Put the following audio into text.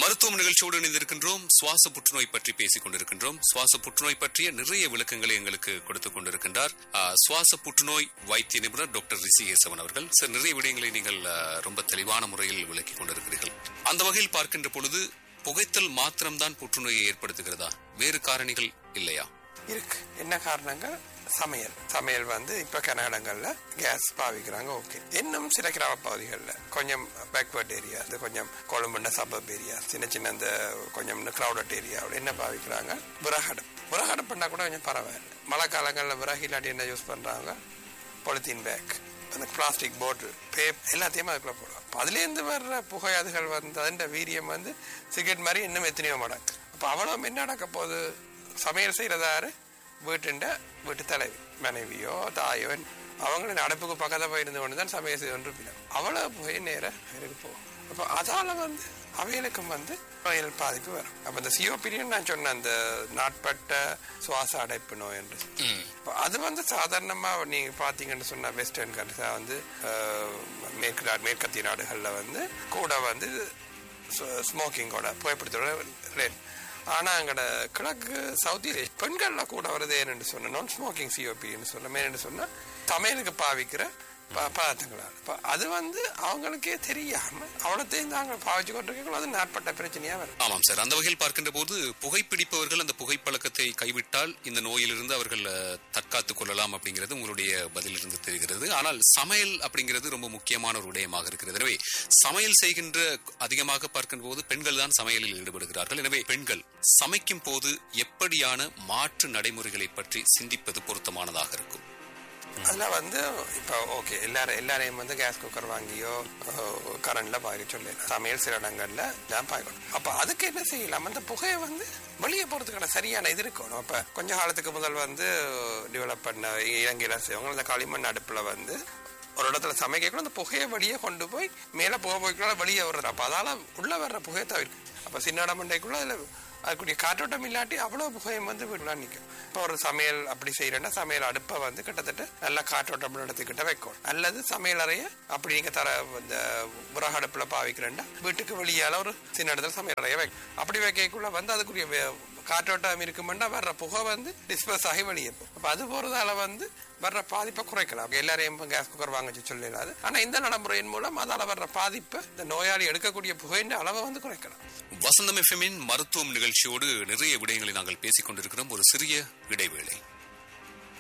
மருத்துவம் நிகழ்ச்சியோடு இணைந்திருக்கின்றோம் சுவாச புற்றுநோய் பற்றி பேசிக் கொண்டிருக்கின்றோம் சுவாச புற்றுநோய் பற்றிய நிறைய விளக்கங்களை எங்களுக்கு கொடுத்துக் கொண்டிருக்கின்றார் ஆ, சுவாச புற்றுநோய் வைத்திய நிபுணர் டாக்டர் ரிஷிகேசவன் அவர்கள் சார் நிறைய விடயங்களை நீங்கள் ஆ, ரொம்ப தெளிவான முறையில் விளக்கிக் கொண்டிருக்கிறீர்கள் அந்த வகையில் பார்க்கின்ற பொழுது புகைத்தல் மாத்திரம்தான் புற்றுநோயை ஏற்படுத்துகிறதா வேறு காரணிகள் இல்லையா இருக்கு என்ன காரணங்கள் சமையல் சமையல் வந்து இப்ப கனகடங்கள்ல கேஸ் பாவிக்கிறாங்க ஓகே இன்னும் சில கிராம பகுதிகளில் கொஞ்சம் பேக்வர்ட் ஏரியா அது கொஞ்சம் கொழும்புண்ட சபப் ஏரியா சின்ன சின்ன அந்த கொஞ்சம் கிரௌடட் ஏரியா என்ன பாவிக்கிறாங்க விறகடுப்பு விறகடுப்புனா கூட கொஞ்சம் பரவாயில்ல மழை காலங்களில் விறகு இல்லாட்டி என்ன யூஸ் பண்றாங்க பொலித்தீன் பேக் அந்த பிளாஸ்டிக் பாட்டில் பேப் எல்லாத்தையுமே அதுக்குள்ள போடுவாங்க அப்ப அதுலேருந்து வர்ற புகையாதுகள் வந்து அதன் வீரியம் வந்து சிகரெட் மாதிரி இன்னும் எத்தனையோ மடங்கு அப்போ அவ்வளோ என்ன நடக்க போகுது சமையல் செய்கிறதாரு வீட்டுண்ட வீட்டு தலைவி மனைவியோ தாயோ அவங்களும் அடுப்புக்கு பக்கத்தில் போயிருந்து கொண்டு தான் சமையல் செய்து கொண்டிருப்பினர் அவ்வளோ புகை நேரம் இருக்கு போகும் அப்போ அதால வந்து அவைகளுக்கும் வந்து வயல் பாதிப்பு வரும் அப்போ இந்த சிஓபிடின்னு நான் சொன்ன அந்த நாட்பட்ட சுவாச அடைப்பு நோய் என்று இப்போ அது வந்து சாதாரணமாக நீங்கள் பார்த்தீங்கன்னு சொன்னால் வெஸ்டர்ன் கண்ட்ரிஸாக வந்து அஹ், மேற்கு நாடு மேற்கத்திய நாடுகளில் வந்து கூட வந்து ஸ்மோக்கிங்கோட புகைப்பிடித்தோட ரேட் ஆனால் அங்கட கிழக்கு சவுத் ஏஷ் பெண்களில் கூட வருது ஏன்னு சொன்ன நான் ஸ்மோக்கிங் சிஓபின்னு சொல்ல மேன்னு சொன்னால் சமையலுக்கு பாவிக்கிற ப- பதார்த்தங்களால் இப்போ அது வந்து அவங்களுக்கே தெரியாம அவ்வளோத்தையும் தாங்க பாவிச்சு கொண்டிருக்கீங்களோ அது நாட்பட்ட பிரச்சனையாக வரும் ஆமாம் சார் அந்த வகையில் பார்க்கின்ற போது புகைப்பிடிப்பவர்கள் அந்த புகைப்பழக்கத்தை கைவிட்டால் இந்த நோயிலிருந்து அவர்கள் அஹ், தற்காத்துக் கொள்ளலாம் அப்படிங்கிறது உங்களுடைய பதிலிருந்து தெரிகிறது ஆனால் சமையல் அப்படிங்கிறது ரொம்ப முக்கியமான ஒரு விடயமாக இருக்கிறது எனவே சமையல் செய்கின்ற அதிகமாக பார்க்கின்ற போது பெண்கள் தான் சமையலில் ஈடுபடுகிறார்கள் எனவே பெண்கள் சமைக்கும் போது எப்படியான மாற்று நடைமுறைகளை பற்றி சிந்திப்பது பொருத்தமானதாக இருக்கும் அதில் வந்து இப்போ ஓகே எல்லாரும் எல்லாரையும் வந்து கேஸ் குக்கர் வாங்கியோ கரண்ட்ல பாய்க்க சொல்லலாம் சமையல் சில இடங்கள்ல தான் பாய்க்கணும் அப்போ அதுக்கு என்ன செய்யலாம் அந்த புகையை வந்து வெளியே போகிறதுக்கான சரியான இது இருக்கணும் அப்போ கொஞ்ச காலத்துக்கு முதல் வந்து டெவலப் பண்ண இலங்கையில செய்வாங்க அந்த களிமண் அடுப்பில் வந்து ஒரு இடத்துல சமைக்கணும் அந்த புகையை வெளியே கொண்டு போய் மேலே போக போய்க்குள்ள வெளியே வர்றது அப்போ அதால உள்ள வர்ற புகையை தவிர்க்கும் அப்போ சின்ன இடம் மண்டைக்குள்ள அதில் அதுக்குரிய காற்றோட்டம் இல்லாட்டி அவ்வளோ புகையும் வந்து வீட்டுல நிற்கும் இப்போ ஒரு சமையல் அப்படி செய்யறேன்னா சமையல் அடுப்பை வந்து கிட்டத்தட்ட நல்லா காற்றோட்டம் இடத்துக்கிட்ட வைக்கணும் அல்லது சமையல் அறைய அப்படி நீங்க தர இந்த விறகு அடுப்புல பாவிக்கிறேன்னா வீட்டுக்கு வெளியால ஒரு சின்ன இடத்துல சமையல் அறைய வைக்கணும் அப்படி வைக்கக்குள்ள வந்து அதுக்குரிய வே- காற்றோட்டம் இருக்குமெண்டா வர்ற புகை வந்து டிஸ்பர்ஸ் ஆகி வெளியே போகும் அப்போ அது போறதால வந்து வர்ற பாதிப்பை குறைக்கலாம் எல்லாரையும் கேஸ் குக்கர் வாங்க சொல்லலாது ஆனா இந்த நடைமுறையின் மூலம் அதால வர்ற பாதிப்பை இந்த நோயாளி எடுக்கக்கூடிய புகையின் அளவை வந்து குறைக்கலாம் வசந்தம் எஃப்எம்மின் மருத்துவம் நிகழ்ச்சியோடு நிறைய விடயங்களை நாங்கள் பேசிக் கொண்டிருக்கிறோம் ஒரு சிறிய இடைவேளை